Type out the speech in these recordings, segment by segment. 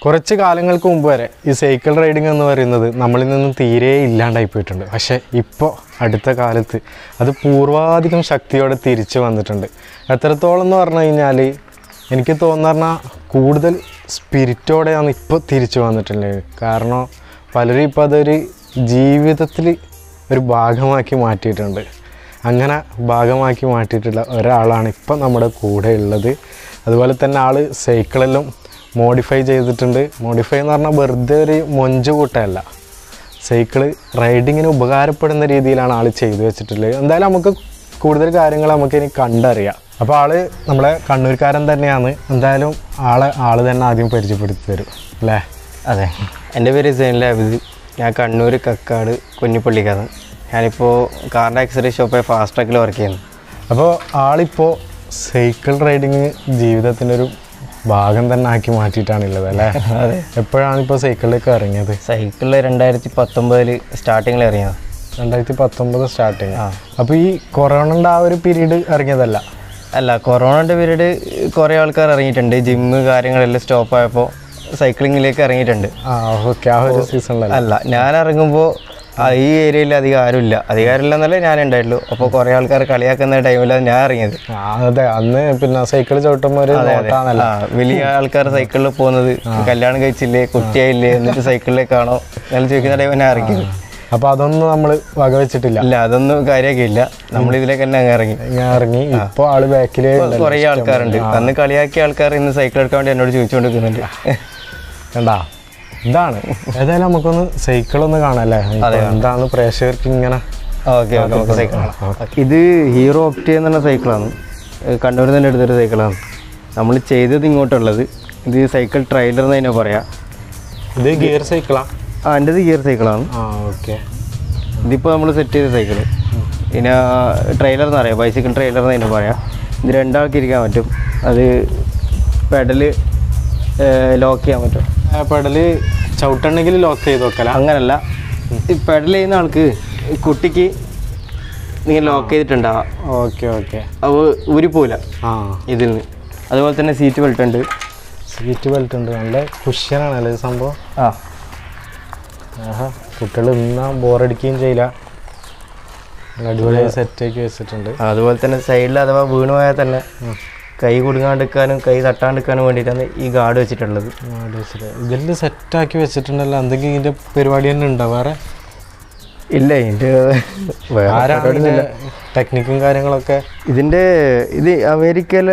കുറച്ച് കാലങ്ങൾക്ക് മുമ്പ് വരെ ഈ സൈക്കിൾ റൈഡിംഗ് എന്ന് പറയുന്നത് നമ്മളിൽ നിന്നും തീരെ ഇല്ലാണ്ടായി പോയിട്ടുണ്ട് പക്ഷേ ഇപ്പോൾ അടുത്ത കാലത്ത് അത് പൂർവാധികം ശക്തിയോടെ തിരിച്ചു വന്നിട്ടുണ്ട് എത്രത്തോളം എന്ന് പറഞ്ഞു കഴിഞ്ഞാൽ എനിക്ക് തോന്നുന്ന പറഞ്ഞാൽ കൂടുതൽ സ്പിരിറ്റോടെയാണ് ഇപ്പോൾ തിരിച്ചു വന്നിട്ടുള്ളത് കാരണം പലരും ഇപ്പോൾ അതൊരു ജീവിതത്തിൽ ഒരു ഭാഗമാക്കി മാറ്റിയിട്ടുണ്ട് അങ്ങനെ ഭാഗമാക്കി മാറ്റിയിട്ടുള്ള ഒരാളാണ് ഇപ്പം നമ്മുടെ കൂടെ ഉള്ളത് അതുപോലെ തന്നെ ആൾ സൈക്കിളെല്ലാം മോഡിഫൈ ചെയ്തിട്ടുണ്ട് മോഡിഫൈ എന്ന് പറഞ്ഞാൽ വെറുതെ ഒരു മൊഞ്ച് കൂട്ടമല്ല സൈക്കിള് റൈഡിങ്ങിന് ഉപകാരപ്പെടുന്ന രീതിയിലാണ് ആൾ ചെയ്തു വെച്ചിട്ടുള്ളത് എന്തായാലും നമുക്ക് കൂടുതൽ കാര്യങ്ങൾ നമുക്ക് ഇനി കണ്ടറിയാം അപ്പോൾ ആള് നമ്മളെ കണ്ണൂർക്കാരൻ തന്നെയാണ് എന്തായാലും ആളെ ആള് തന്നെ ആദ്യം പരിചയപ്പെടുത്തി തരും അല്ലേ അതെ എൻ്റെ പേര് സൈനിലെ അബിദ് ഞാൻ കണ്ണൂർ കക്കാട് കുഞ്ഞിപ്പള്ളിക്കാരൻ ഞാനിപ്പോൾ കാറിൻ്റെ ആക്സറി ഷോപ്പായ ഫാസ്റ്റ് ട്രാക്കിൽ വർക്ക് ചെയ്യുന്നു അപ്പോൾ ആളിപ്പോൾ സൈക്കിൾ റൈഡിങ് ജീവിതത്തിൻ്റെ ഒരു ഭാഗം തന്നെ ആക്കി മാറ്റിയിട്ടാണുള്ളത് അല്ലേ അതെ എപ്പോഴാണ് ഇപ്പോൾ സൈക്കിളിലേക്ക് ഇറങ്ങിയത് സൈക്കിളിൽ രണ്ടായിരത്തി പത്തൊമ്പതിൽ സ്റ്റാർട്ടിങ്ങിൽ ഇറങ്ങിയത് രണ്ടായിരത്തി പത്തൊമ്പത് സ്റ്റാർട്ടിങ് ആ. അപ്പോൾ ഈ കൊറോണയുടെ ആ ഒരു പീരീഡ് ഇറങ്ങിയതല്ല അല്ല കൊറോണയുടെ പീരീഡ് കുറേ ആൾക്കാർ ഇറങ്ങിയിട്ടുണ്ട് ജിമ്മ് കാര്യങ്ങളെല്ലാം സ്റ്റോപ്പ് ആയപ്പോൾ സൈക്ലിങ്ങിലേക്ക് ഇറങ്ങിയിട്ടുണ്ട് ആ ഓക്കെ ആ ഒരു സീസണിലല്ല അല്ല ഞാൻ ഇറങ്ങുമ്പോൾ ഈ ഏരിയയിൽ അധികം ആരുമില്ല അധികം ആരുമില്ല എന്നല്ലേ ഞാൻ ഉണ്ടായിട്ടുള്ളൂ അപ്പോൾ കുറേ ആൾക്കാർ കളിയാക്കുന്ന ടൈമിലാണ് ഞാൻ ഇറങ്ങിയത് ആ, അതെ അന്ന് പിന്നെ സൈക്കിൾ ചവിട്ടുമ്പോൾ ഒരു നോട്ടാന്നല്ല ആ വലിയ ആൾക്കാർ സൈക്കിളിൽ പോകുന്നത് കല്യാണം കഴിച്ചില്ലേ കുട്ടിയായില്ലേ എന്നിട്ട് സൈക്കിളിലേക്കാണോ അങ്ങനെ ചോദിക്കുന്ന ടൈം ഞാൻ ഇറങ്ങിയത് അപ്പോൾ അതൊന്നും നമ്മൾ വകവെച്ചിട്ടില്ല ഇല്ല അതൊന്നും കാര്യമൊക്കെ ഇല്ല നമ്മൾ ഇതിലേക്ക് തന്നെ അങ്ങ് ഇറങ്ങി ഞാൻ ഇറങ്ങി ഇപ്പോൾ ആള് ബാക്കിൽ കുറേ ആൾക്കാരുണ്ട് അന്ന് കളിയാക്കിയ ആൾക്കാർ ഇന്ന് സൈക്കിൾ എടുക്കാൻ വേണ്ടി എന്നോട് ചോദിച്ചുകൊണ്ടിരിക്കുന്നുണ്ട് കണ്ടാ ഇതാണ് ഏതായാലും നമുക്കൊന്ന് സൈക്കിൾ ഒന്ന് കാണാല്ലേ ഇപ്പൊ എന്താണ് പ്രേക്ഷകർക്ക് ഇങ്ങനെ ഓക്കെ ഓക്കെ നമുക്ക് സൈക്കിൾ ഇത് ഹീറോ ഒപ്റ്റി എന്നുള്ള സൈക്കിളാണ് കണ്ണൂരിൽ തന്നെ എടുത്തൊരു സൈക്കിളാണ് നമ്മൾ ചെയ്തത് ഇങ്ങോട്ടുള്ളത് ഇത് സൈക്കിൾ ട്രailer എന്ന് തന്നെ പറയാം ഇത് ഗിയർ സൈക്കിളാ ആ എൻ്റെത് ഗിയർ സൈക്കിളാണ് ആ ഓക്കെ ഇതിപ്പോൾ നമ്മൾ സെറ്റ് ചെയ്ത സൈക്കിള് പിന്നെ ട്രെയിലർ എന്ന് പറയാം ബൈസിക്കിൾ ട്രെയിലർ എന്ന് തന്നെ പറയാം ഇത് രണ്ടാൾക്ക് ഇരിക്കാൻ പറ്റും അത് പെഡല് ലോക്ക് ചെയ്യാൻ പറ്റും പെടല് ചവിട്ടണമെങ്കിൽ ലോക്ക് ചെയ്ത് വെക്കല അങ്ങനല്ല ഈ പെഡൽ ചെയ്യുന്ന ആൾക്ക് കുട്ടിക്ക് നിങ്ങൾ ലോക്ക് ചെയ്തിട്ടുണ്ടാവാം ഓക്കെ ഓക്കെ അപ്പോൾ ഊരിപ്പോവില്ല ആ ഇതിൽ നിന്ന് അതുപോലെ തന്നെ സീറ്റ് ബെൽറ്റ് ഉണ്ട് സീറ്റ് ബെൽറ്റ് ഉണ്ട് നല്ല കുഷ്യനാണല്ലേ ഇത് സംഭവം ആ ആഹാ കുട്ടികൾ ഇന്നാ ബോറടിക്കുകയും ചെയ്യില്ല നല്ല അടിപൊളിയായി സെറ്റാക്കി വെച്ചിട്ടുണ്ട് അതുപോലെ തന്നെ സൈഡിൽ അഥവാ വീണു പോയാൽ തന്നെ കൈ കുടുങ്ങാണ്ടിരിക്കാനും കൈ തട്ടാണ്ടിരിക്കാനും വേണ്ടിയിട്ടാണ് ഈ ഗാർഡ് വെച്ചിട്ടുള്ളത് ഇതിൽ സെറ്റാക്കി വെച്ചിട്ടുണ്ടല്ലോ എന്തെങ്കിലും ഇതിന്റെ പരിപാടി തന്നെ ഉണ്ടോ വേറെ ഇല്ല ഇതിൻ്റെ വേറെ ആരാണ് ടെക്നിക്കും കാര്യങ്ങളൊക്കെ ഇതിൻ്റെ ഇത് അമേരിക്കയിൽ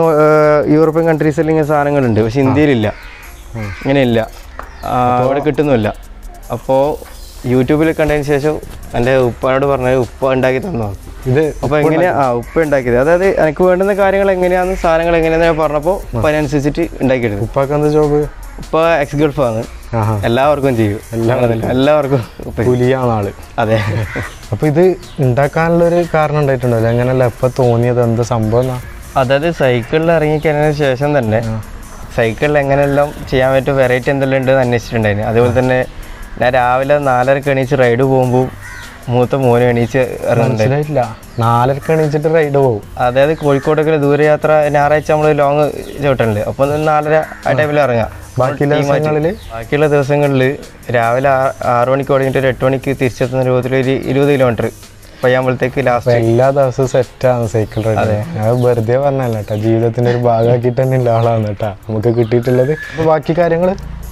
യൂറോപ്യൻ കൺട്രീസിൽ ഇങ്ങനെ സാധനങ്ങളുണ്ട് പക്ഷെ ഇന്ത്യയിലില്ല ഇങ്ങനെയില്ല ആ, അവിടെ കിട്ടുന്നുമില്ല അപ്പോൾ യൂട്യൂബിൽ കണ്ടതിന് ശേഷം എൻ്റെ ഉപ്പാനോട് പറഞ്ഞത് ഉപ്പ ഉണ്ടാക്കി തന്നതാണ് ഇത് അപ്പോൾ എങ്ങനെയാ ആ ഉപ്പ ഉണ്ടാക്കിയത് അതായത് എനിക്ക് വേണ്ടുന്ന കാര്യങ്ങൾ എങ്ങനെയാണെന്ന് സാധനങ്ങൾ എങ്ങനെയാണെന്ന് ഞാൻ പറഞ്ഞപ്പോൾ അപ്പോൾ അതിനനുസരിച്ചിട്ട് ഉണ്ടാക്കിയെടുത്തു ഉപ്പാക്ക് എന്താ ജോബ് ഉപ്പ എക്സ് ഗൾഫാണ് ആഹാ എല്ലാവർക്കും ചെയ്യും എല്ലാവർക്കും ഉപ്പ ചെയ്യും. പുലിയാണ് ആള് അതെ അപ്പൊ ഇത് ഉണ്ടാക്കാനുള്ളൊരു കാരണം ഉണ്ടായിട്ടുണ്ടല്ലോ എങ്ങനെയല്ല ഇപ്പൊ തോന്നിയത് എന്താ സംഭവം എന്നാ അതായത് സൈക്കിളിൽ ഇറങ്ങിക്കഴിഞ്ഞതിന് ശേഷം തന്നെ സൈക്കിളിൽ എങ്ങനെയെല്ലാം ചെയ്യാൻ പറ്റും വെറൈറ്റി എന്തെല്ലാം ഉണ്ടെന്ന് അന്വേഷിച്ചിട്ടുണ്ടായിരുന്നു അതുപോലെ തന്നെ ഞാൻ രാവിലെ നാലരക്ക് എണീച്ച് റൈഡ് പോകുമ്പോൾ മൂത്ത മോന് എണീച്ച് ഇറങ്ങുന്നുണ്ടായിരുന്നു മനസ്സിലായിട്ടില്ല നാലരക്ക് എണീച്ചിട്ട് റൈഡ് പോകും അതായത് കോഴിക്കോടൊക്കെ ദൂരയാത്ര ഞായറാഴ്ച നമ്മൾ ലോങ് ചവിട്ടലുണ്ട് അപ്പോൾ നാലര ആ ടൈമിൽ ഇറങ്ങാം ബാക്കിയുള്ള Team ആയിട്ട്. ദിവസങ്ങളില് ബാക്കിയുള്ള ദിവസങ്ങളിൽ രാവിലെ ആ- ആറ് മണിക്ക് തുടങ്ങിയിട്ട് ഒരു എട്ട് മണിക്ക് തിരിച്ചെത്തുന്ന രൂപത്തിൽ ഒരു ഇരുപത് കിലോമീറ്റർ പയ്യാമ്പലത്തേക്ക് അപ്പൊ ലാസ്റ്റ് എല്ലാ ദിവസവും സെറ്റാണ് സൈക്കിൾ റൈഡ് അത് വെറുതെ പറഞ്ഞല്ല കേട്ടോ ജീവിതത്തിന്റെ ഒരു ഭാഗമാക്കിയിട്ട് തന്നെ ഉള്ള ആളാണ് കേട്ടാ നമുക്ക് കിട്ടിയിട്ടുള്ളത് അപ്പൊ ബാക്കി കാര്യങ്ങള്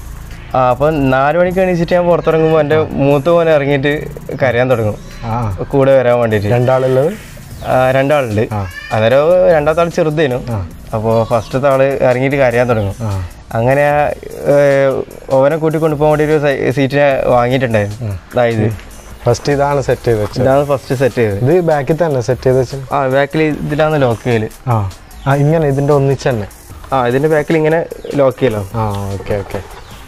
ആ അപ്പം നാല് മണിക്ക് എണീച്ചിട്ട് ഞാൻ പുറത്തിറങ്ങുമ്പോൾ എൻ്റെ മൂത്ത മോനെ ഇറങ്ങിയിട്ട് കരയാൻ തുടങ്ങും ആ കൂടെ വരാൻ വേണ്ടിയിട്ട് രണ്ടാളുള്ളത് ആ, രണ്ടാളുണ്ട് ആ. അന്നേരം രണ്ടാമത്തെ ആൾ ചെറുതേനു അപ്പോൾ ഫസ്റ്റത്തെ ആള് ഇറങ്ങിയിട്ട് കരയാൻ തുടങ്ങും ആ അങ്ങനെ ഏഹ്, ഓവനെ കൂട്ടിക്കൊണ്ട് പോകാൻ വേണ്ടി ഒരു സൈ- സീറ്റ് ഞാൻ വാങ്ങിയിട്ടുണ്ടായിരുന്നു അതായത് ഫസ്റ്റ് ഇതാണ് സെറ്റ് ചെയ്ത് വെച്ചത് ഇതാണ് ഫസ്റ്റ് സെറ്റ് ചെയ്തത് ഇത് ബാക്കിൽ തന്നെ സെറ്റ് ചെയ്ത് വെച്ചത് ആ ബാക്കിൽ ഇതിലാണ് ലോക്ക് ചെയ്യല് ആ ആ ഇങ്ങനെ ഇതിന്റെ ഒന്നിച്ച് തന്നെ ആ ഇതിന്റെ ബാക്കിൽ ഇങ്ങനെ ലോക്ക് ചെയ്യലോ ആ ഓക്കെ ഓക്കെ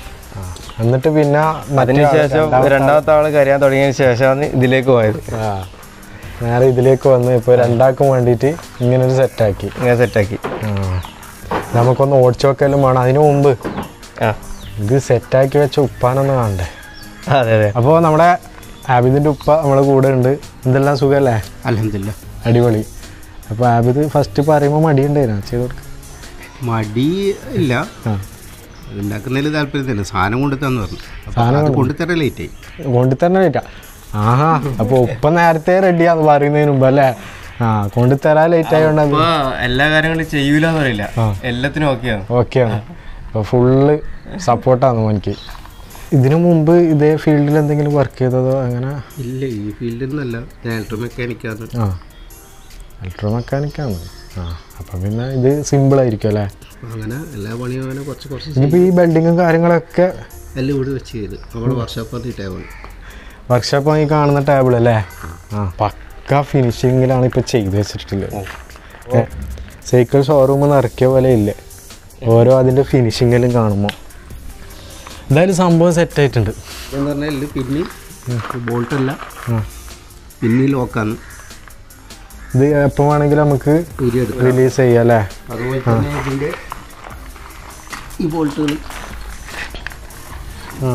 ആ എന്നിട്ട് പിന്നെ മറ്റേ അതിനുശേഷം രണ്ടാമത്തെ ആള് കരയാൻ തുടങ്ങിയതിന് ശേഷമാണ് ഇതിലേക്ക് പോയത് ആ നേരെ ഇതിലേക്ക് വന്ന് ഇപ്പോൾ രണ്ടാൾക്കും വേണ്ടിയിട്ട് ഇങ്ങനൊരു സെറ്റാക്കി ഇങ്ങനെ സെറ്റാക്കി ആ നമുക്കൊന്ന് ഓടിച്ചു നോക്കലും വേണം അതിനു മുമ്പ് ആ ഇത് സെറ്റാക്കി വെച്ച ഉപ്പാനൊന്ന് കാണണ്ടേ അതെ അതെ അപ്പോൾ നമ്മുടെ ആബിദിൻ്റെ ഉപ്പ നമ്മളെ കൂടെ ഉണ്ട് എന്തെല്ലാം സുഖമല്ലേ അലഹമില്ല അടിപൊളി അപ്പോൾ ആബിദ് ഫസ്റ്റ് പറയുമ്പോൾ മടിയുണ്ടായിരുന്നു ചെയ്ത് കൊടുക്കുക മടി ഇല്ല ആ ഉണ്ടാക്കുന്നതിൽ താല്പര്യത്തില്ല സാധനം കൊണ്ടുതന്നു പറഞ്ഞു അപ്പോൾ അത് കൊണ്ടുതരാൻ ലേറ്റായി കൊണ്ടുതന്നെ ലേറ്റാ ആഹാ അപ്പൊ ഉപ്പ നേരത്തെ റെഡിയാന്ന് പറയുന്നതിന് മുമ്പ് അല്ലേ ആ കൊണ്ടുതരാൻ ലേറ്റ് ആയതുകൊണ്ട് അപ്പൊ എല്ലാ കാര്യങ്ങളും ചെയ്യൂലെന്ന് പറയില്ല എല്ലാത്തിനും ഓക്കെയാണ് ഓക്കെയാണ് അപ്പോൾ ഫുള്ള് സപ്പോർട്ടാണ് മോനിക്ക് ഇതിനു മുമ്പ് ഇതേ ഫീൽഡിൽ എന്തെങ്കിലും വർക്ക് ചെയ്തതോ അങ്ങനെ ഇല്ല ഈ ഫീൽഡിൽ നിന്നല്ല ഞാൻ ഇലക്ട്രോ മെക്കാനിക്കാണ് ആ ഇലക്ട്രോ മെക്കാനിക്കാണ് ആ അപ്പം പിന്നെ ഇത് സിമ്പിൾ ആയിരിക്കും അല്ലേ അങ്ങനെ എല്ലാ പണിയും അങ്ങനെ കുറച്ച് കുറച്ച് ഇതിപ്പോൾ ഈ ബിൽഡിങ്ങും കാര്യങ്ങളൊക്കെ എല്ലാം ഇവിടെ വെച്ച് ചെയ്ത് നമ്മുടെ വർക്ക്ഷോപ്പ് ടേബിൾ വർക്ക്ഷോപ്പ് ഈ കാണുന്ന ടേബിൾ അല്ലേ ആ പക്ക ഫിനിഷിങ്ങിലാണ് ഇപ്പോൾ ചെയ്ത് വെച്ചിട്ടുള്ളത് ഏ, സൈക്കിൾ ഷോറൂമിൽ നിന്ന് ഇറക്കിയ പോലെ ഇല്ല ഓരോ അതിൻ്റെ ഫിനിഷിങ്ങിലും കാണുമ്പോൾ എന്തായാലും സംഭവം സെറ്റ് ആയിട്ടുണ്ട് എന്ന് പറഞ്ഞാൽ ഇത് പിന്നി ബോൾട്ടല്ല ആ. പിന്നി ലോക്കാണ് ഇത് എപ്പോൾ വേണമെങ്കിലും നമുക്ക് ഊരിയെടുക്കാം റിലീസ് ചെയ്യാം അല്ലേ അതുപോലെ തന്നെ ഇതിൻ്റെ ഈ ബോൾട്ടുകൾ ആ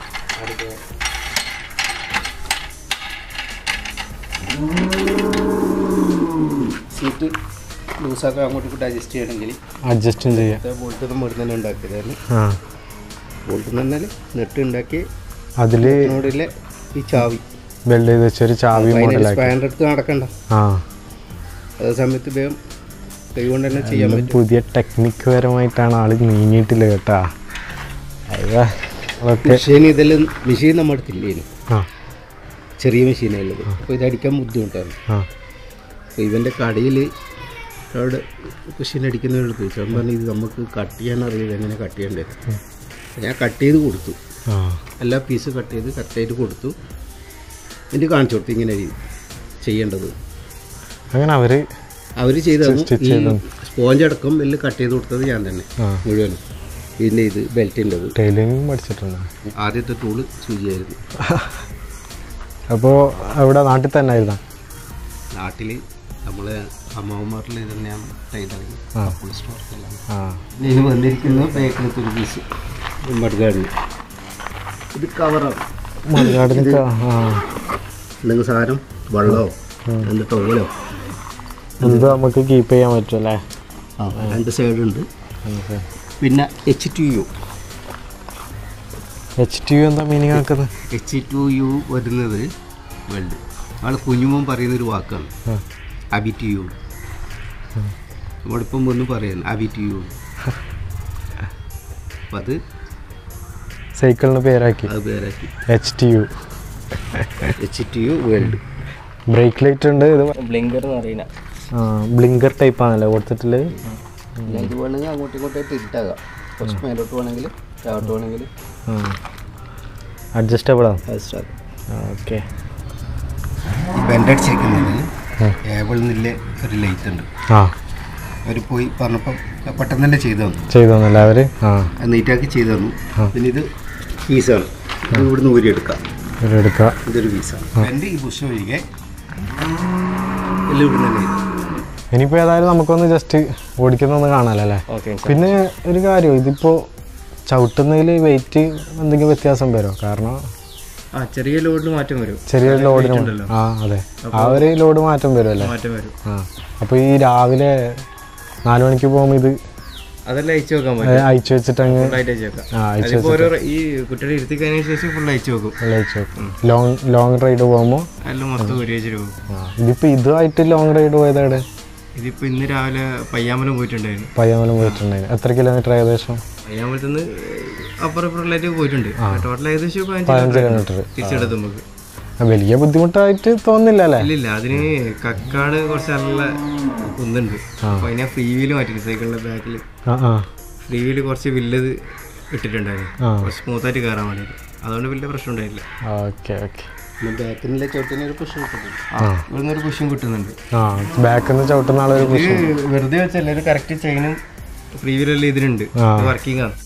സീറ്റ് ലൂസാക്കാൻ അങ്ങോട്ടും ഇങ്ങോട്ടും അഡ്ജസ്റ്റ് ചെയ്യണമെങ്കിൽ അഡ്ജസ്റ്റും ചെയ്യാം ബോൾട്ട് നമ്മൾ ഇവിടെ തന്നെ ഉണ്ടാക്കിയതാണ് ആ ബോൾട്ട് എന്ന് പറഞ്ഞാൽ നെട്ട് ഉണ്ടാക്കി അതിൽ ഇതിനോടുള്ള ഈ ചാവി ബെൽഡ് ചെയ്ത് വെച്ചൊരു ചാവി മോഡലാക്കി സ്പാൻഡർ എടുത്ത് നടക്കണ്ട ആ അതേ സമയത്ത് വേഗം കൈ കൊണ്ട് തന്നെ ചെയ്യാൻ പറ്റും പുതിയ ടെക്നിക്ക് പരമായിട്ടാണ് ആള് നീങ്ങിയിട്ടില്ല കേട്ടാ അയ്യ ഓക്കെ മെഷീൻ ഇതെല്ലാം മെഷീൻ നമ്മുടെ അടുത്തില്ലേനു ആ ചെറിയ മെഷീനുള്ളത് അപ്പോൾ ഇത് അടിക്കാൻ ബുദ്ധിമുട്ടാണ് ആ അപ്പോൾ ഇവൻ്റെ കടയിൽ അവിടെ മെഷീൻ അടിക്കുന്നവരോട് ചോദിച്ചു അവൻ പറഞ്ഞു ഇത് നമുക്ക് കട്ട് ചെയ്യാൻ അറിയില്ല എങ്ങനെ കട്ട് ചെയ്യേണ്ടത് ഞാൻ കട്ട് ചെയ്ത് കൊടുത്തു ആ എല്ലാ പീസ് കട്ട് ചെയ്ത് കറക്റ്റായിട്ട് കൊടുത്തു എന്നിട്ട് കാണിച്ചു കൊടുത്തു ഇങ്ങനെ രീതി ചെയ്യേണ്ടത് അങ്ങനെ അവര് അവർ ചെയ്ത് തന്നു Stitch ഈ ചെയ്തു. സ്പോഞ്ച് അടക്കം എല്ലാം കട്ട് ചെയ്ത് കൊടുത്തത് ഞാൻ തന്നെ ആ മുഴുവനും ഇതിൻ്റെ ഇത് ബെൽറ്റിൻ്റെത് ടൈലിംഗ് പഠിച്ചിട്ടുണ്ട് ആദ്യത്തെ ടൂള് സൂചിയായിരുന്നു അപ്പോൾ അവിടെ നാട്ടിൽ തന്നെ ആയിരുന്നാ നാട്ടിൽ നമ്മൾ അമ്മാവന്മാരിൽ ഇത് തന്നെയാണ് ടൈലറിങ് ആ. കപ്പിൾ സ്റ്റോർക്കെല്ലാം ആ ഇതിൽ വന്നിരിക്കുന്നത് പേക്കിലത്തെ ഒരു പീസ് മഡ്ഗാർഡിന് ഇത് കവറാണ് മറുകാടിന് ആ എന്തെങ്കിലും സാധനം വെള്ളമോ എന്ത് ടോവലോ എന്ത് നമുക്ക് കീപ്പ് ചെയ്യാൻ പറ്റും അല്ലേ രണ്ട് സൈഡുണ്ട് പിന്നെ H two U H T U എന്താ മീനിങ് ആക്കുന്നത് എച്ച് ടു യു വരുന്നത് വേൾഡ് ആൾ കുഞ്ഞുമോൻ പറയുന്നൊരു വാക്കാണ് ആ. അബി ടു യു നമ്മളിപ്പം ഒന്ന് പറയുന്നു അബി ടു യു അപ്പം അത് സൈക്കിളിന് പേരാക്കി അത് പേരാക്കി H T U H two U world brake light ഉണ്ട് ഇത് ബ്ലിങ്കർ എന്ന് പറയുന്ന ബ്ലിങ്കർ ടൈപ്പ് ആണല്ലേ കൊടുത്തിട്ടുള്ളത് ഇത് വേണമെങ്കിൽ അങ്ങോട്ടും ഇങ്ങോട്ടായിട്ട് ഇട്ടാകാം കുറച്ച് മേലോട്ട് വേണമെങ്കിൽ താഴോട്ട് വേണമെങ്കിൽ അഡ്ജസ്റ്റബിൾ ആണ് ഫസ്റ്റ് ഓക്കെ ഈ ബെൻഡ് അടിച്ചിരിക്കുന്നതിൽ ഏബിളിന്നില്ല ഒരു ലൈറ്റ് ഉണ്ട് ആ അവർ പോയി പറഞ്ഞപ്പം പെട്ടെന്ന് തന്നെ ചെയ്തു തന്നു ചെയ്തു തന്നല്ലേ അവര് ആ അത് നീറ്റാക്കി ചെയ്തു തന്നു പിന്നെ ഇത് പീസാണ് ഇത് ഇവിടുന്ന് ഊരിയെടുക്കാം ഇത് എടുക്കുക ഇതൊരു പീസാണ് ബെൻഡ് ഈ ബുഷ് ഒഴികെ എല്ലാം ഇവിടുന്ന് തന്നെ ചെയ്തു ഇനിയിപ്പോൾ ഏതായാലും നമുക്കൊന്ന് ജസ്റ്റ് ഓടിക്കുന്നൊന്ന് കാണാമല്ലോ അല്ലേ ഓക്കെ പിന്നെ ഒരു കാര്യം ഇതിപ്പോൾ ചവിട്ടുന്നതിൽ വെയിറ്റ് എന്തെങ്കിലും വ്യത്യാസം വരുമോ കാരണം ആ ചെറിയ ലോഡിൽ മാറ്റം വരും ചെറിയ ലോഡിന് ഉണ്ടല്ലോ. ആ അതെ ആ ഒരു ലോഡ് മാറ്റം വരും അല്ലേ മാറ്റം വരും ആ അപ്പോൾ ഈ രാവിലെ നാല് മണിക്ക് പോകുമ്പോൾ ഇത് അതെല്ലാം അയച്ചു വെക്കാൻ ഏ, പറ്റും അയച്ചു വെച്ചിട്ട് അങ്ങ് ഫുള്ളായിട്ട് അയച്ചു വെക്കാം ആ അയച്ചു അതിപ്പോ ഓരോ ഈ കുട്ടികളെ ഇരുത്തി കഴിഞ്ഞ ശേഷം ഫുൾ അയച്ചു വെക്കും അയച്ചു വെക്കും ലോങ് ലോങ് റൈഡ് പോകുമ്പോൾ എല്ലാം മൊത്തം ഒരു വെച്ച് പോകും ഇതിപ്പോൾ ഇതുമായിട്ട് ലോങ് റൈഡ് പോയതാണ് ഇതിപ്പോ ഇന്ന് രാവിലെ പയ്യാമലം പോയിട്ടുണ്ടായിരുന്നു പയ്യാമലം പോയിട്ടുണ്ടായിരുന്നു എത്ര കിലോമീറ്റർ ഏകദേശം പയ്യാമലത്ത് നിന്ന് അപ്പുറം ഇപ്പുറമായിട്ട് പോയിട്ടുണ്ട് ടോട്ടൽ ഏകദേശം പതിനഞ്ച് പതിനഞ്ച് കിലോമീറ്റർ കിലോമീറ്റർ തിരിച്ചെടുത്ത് നമുക്ക് വലിയ ബുദ്ധിമുട്ടായിട്ട് തോന്നില്ല അല്ലേ ഇല്ലില്ല അതിന് കക്കാട് കുറച്ച് നല്ല കുന്നുണ്ട് അപ്പൊ അതിനെ ഫ്രീ വീല് മാറ്റി സൈക്കിളിന്റെ ബാക്കിൽ ആ ആ ഫ്രീ വീല് കുറച്ച് വില്ലത് ഇട്ടിട്ടുണ്ടായിരുന്നു ആ. കുറച്ച് സ്മൂത്തായിട്ട് കയറാൻ വേണ്ടിയിട്ട് അതുകൊണ്ട് വലിയ പ്രശ്നം ഉണ്ടായില്ല ഓക്കെ ഓക്കെ പിന്നെ ബാക്കിനുള്ള ചോട്ടിന് ഒരു പുഷ് കിട്ടുന്നുണ്ട് ആ ഇവിടുന്ന് ഒരു പുഷും കിട്ടുന്നുണ്ട് ആ ബാക്കിൽ നിന്ന് ചവിട്ടുന്ന ആളൊരു ഇത് വെറുതെ വെച്ചല്ല ഇത് കറക്റ്റ് ചെയിനും ഫ്രീ വീലെല്ലാം ഇതിനുണ്ട് ആ. വർക്കിംഗ് ആണ്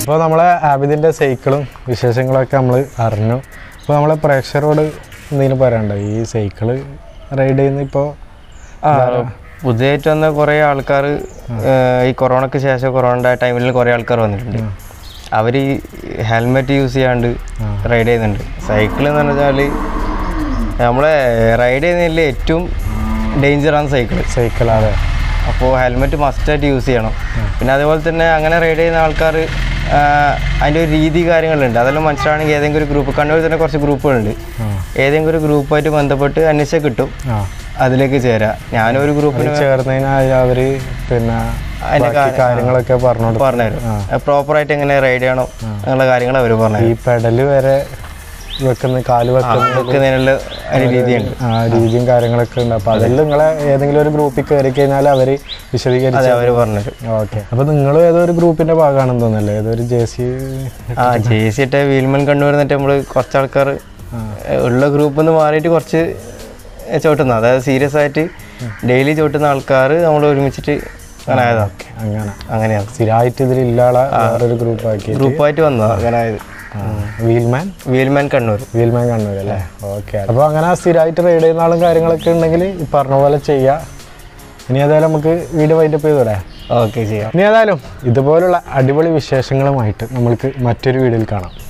അപ്പോൾ നമ്മളെ ആബിദിൻ്റെ സൈക്കിളും വിശേഷങ്ങളൊക്കെ നമ്മൾ അറിഞ്ഞു അപ്പോൾ നമ്മളെ പ്രേക്ഷകരോട് എന്തെങ്കിലും പറയാനുണ്ടോ ഈ സൈക്കിള് റൈഡ് ചെയ്യുന്ന ഇപ്പോൾ ആ പുതിയതായിട്ട് വന്ന കുറേ ആൾക്കാർ ഈ കൊറോണയ്ക്ക് ശേഷം കൊറോണയുടെ ടൈമിൽ കുറേ ആൾക്കാർ വന്നിട്ടുണ്ട് അവർ ഈ ഹെൽമെറ്റ് യൂസ് ചെയ്യാണ്ട് റൈഡ് ചെയ്യുന്നുണ്ട് സൈക്കിൾ എന്ന് പറഞ്ഞാൽ നമ്മളെ റൈഡ് ചെയ്യുന്നതിൽ ഏറ്റവും ഡേഞ്ചറാണ് സൈക്കിൾ സൈക്കിൾ അതെ അപ്പോൾ ഹെൽമെറ്റ് മസ്റ്റായിട്ട് യൂസ് ചെയ്യണം പിന്നെ അതേപോലെ തന്നെ അങ്ങനെ റൈഡ് ചെയ്യുന്ന ആൾക്കാർ അതിൻ്റെ ഒരു രീതി കാര്യങ്ങളുണ്ട് അതെല്ലാം മനസ്സിലാണെങ്കിൽ ഏതെങ്കിലും ഒരു ഗ്രൂപ്പ് കണ്ണൂരിൽ തന്നെ കുറച്ച് ഗ്രൂപ്പുകളുണ്ട് ആ ഏതെങ്കിലും ഒരു ഗ്രൂപ്പായിട്ട് ബന്ധപ്പെട്ട് അന്വേഷിച്ചാൽ കിട്ടും ആ അതിലേക്ക് ചേരാം ഞാനൊരു ഗ്രൂപ്പിന് ചേർന്നതിനാൽ അവർ പിന്നെ അതിൻ്റെ ബാക്കി കാര്യങ്ങളൊക്കെ പറഞ്ഞു കൊടുക്കും പറഞ്ഞുതരും പ്രോപ്പറായിട്ട് എങ്ങനെ റൈഡ് ചെയ്യണം എന്നുള്ള കാര്യങ്ങൾ അവർ ഈ പറഞ്ഞു പെഡല് വരെ വെക്കുന്ന കാല് വെക്കുന്ന വെക്കുന്നതിനുള്ള ഒരു രീതിയുണ്ട് ആ രീതിയും കാര്യങ്ങളൊക്കെ ഉണ്ട് അപ്പോൾ അതിൽ നിങ്ങളെ ഏതെങ്കിലും ഒരു ഗ്രൂപ്പിൽ കയറി കഴിഞ്ഞാൽ അവർ അതെ വിശദീകരിച്ച് അവർ പറഞ്ഞുതരും ഓക്കെ അപ്പോൾ നിങ്ങളും ഏതോ ഒരു ഗ്രൂപ്പിൻ്റെ ഭാഗമാണെന്ന് തോന്നല്ലേ ഏതോ ഒരു ജെ സി ആ ജെ സി ഇട്ട് വീൽമൻ കണ്ണൂർ എന്നിട്ട് നമ്മൾ കുറച്ച് ആൾക്കാർ ഉള്ള ഗ്രൂപ്പിൽ നിന്ന് മാറിയിട്ട് കുറച്ച് ചവിട്ടുന്ന അതായത് സീരിയസ് ആയിട്ട് ഡെയിലി ചവിട്ടുന്ന ആൾക്കാർ നമ്മൾ ഒരുമിച്ചിട്ട് അങ്ങനെ ആയതാണ് അങ്ങനെ അങ്ങനെയാണ് സ്ഥിരമായിട്ട് ഇതിലില്ലാള വേറൊരു ഗ്രൂപ്പാക്കി ഗ്രൂപ്പായിട്ട് വന്നതാണ് അങ്ങനെ ആയത് വീൽമാൻ വീൽമാൻ കണ്ണൂർ വീൽമാൻ കണ്ണൂർ അല്ലേ ഓക്കെ അപ്പോൾ അങ്ങനെ സ്ഥിരമായിട്ട് റൈഡ് ചെയ്യുന്ന ആളും കാര്യങ്ങളൊക്കെ ഉണ്ടെങ്കിൽ ഈ പറഞ്ഞ പോലെ ചെയ്യാം ഇനി ഏതായാലും നമുക്ക് വീഡിയോ വൈൻഡപ്പ് ചെയ്തൂടെ ഓക്കെ ചെയ്യാം ഇനി ഏതായാലും ഇതുപോലുള്ള അടിപൊളി വിശേഷങ്ങളുമായിട്ട് നമ്മൾക്ക് മറ്റൊരു വീഡിയോയിൽ കാണാം